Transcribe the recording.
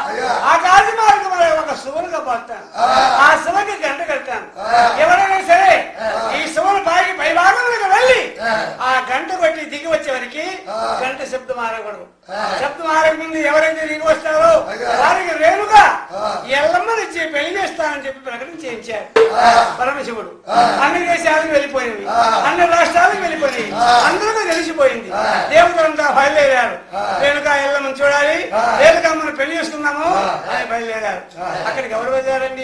ఆ కాశీ మార్గం ఒక శివునిగా పడతాను ఆ శివకి గంట కట్టాను ఎవరైనా సరే ఈ శివుని పైకి పై భాగంలోకి వెళ్ళి ఆ గంట కొట్టి దిగి వచ్చేవరికి గంట శబ్దం ఆరకూడదు శబ్దం ఆరక ముందు ఎవరైతే దిగి వస్తారో వారికి రేణుగా ఎల్లమ్మనిచ్చి పెళ్లి చేస్తానని చెప్పి ప్రకటన చేయించారు పరమశివుడు అన్ని దేశాలకు వెళ్ళిపోయినవి అన్ని రాష్ట్రాలకు వెళ్ళిపోయినవి అందరికీ తెలిసిపోయింది దేవతలంతా బయలుదేరారు రేణుకా ఎల్లమ్మని చూడాలి రేణుకా మనం పెళ్లి చేసుకున్నాము అని బయలుదేరారు అక్కడికి ఎవరు వచ్చారండి